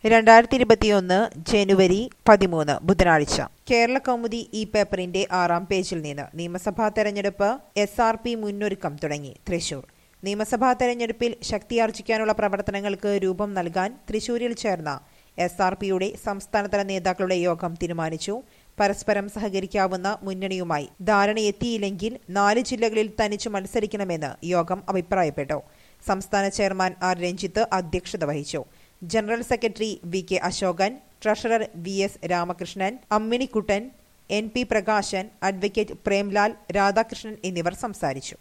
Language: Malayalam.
രണ്ടായിരത്തി ഇരുപത്തിയൊന്ന് ജനുവരി പതിമൂന്ന് ബുധനാഴ്ച കേരള കൗമുദി ഈ പേപ്പറിന്റെ ആറാം പേജിൽ നിന്ന് നിയമസഭാ തെരഞ്ഞെടുപ്പ് എസ് ആർ പി മുന്നൊരുക്കം തുടങ്ങി തൃശൂർ നിയമസഭാ തെരഞ്ഞെടുപ്പിൽ ശക്തിയാർജിക്കാനുള്ള പ്രവർത്തനങ്ങൾക്ക് രൂപം നൽകാൻ തൃശൂരിൽ ചേർന്ന എസ് ആർ പിയുടെ സംസ്ഥാനതല നേതാക്കളുടെ യോഗം തീരുമാനിച്ചു പരസ്പരം സഹകരിക്കാവുന്ന മുന്നണിയുമായി ധാരണയെത്തിയില്ലെങ്കിൽ നാല് ജില്ലകളിൽ തനിച്ചു മത്സരിക്കണമെന്ന് യോഗം അഭിപ്രായപ്പെട്ടു സംസ്ഥാന ചെയർമാൻ ആർ രഞ്ജിത്ത് അധ്യക്ഷത വഹിച്ചു general secretary V K Ashokan treasurer V S Ramakrishnan Amminikuttan N P Prakashan advocate Premlal Radhakrishnan എന്നിവർ സംസാരിച്ചു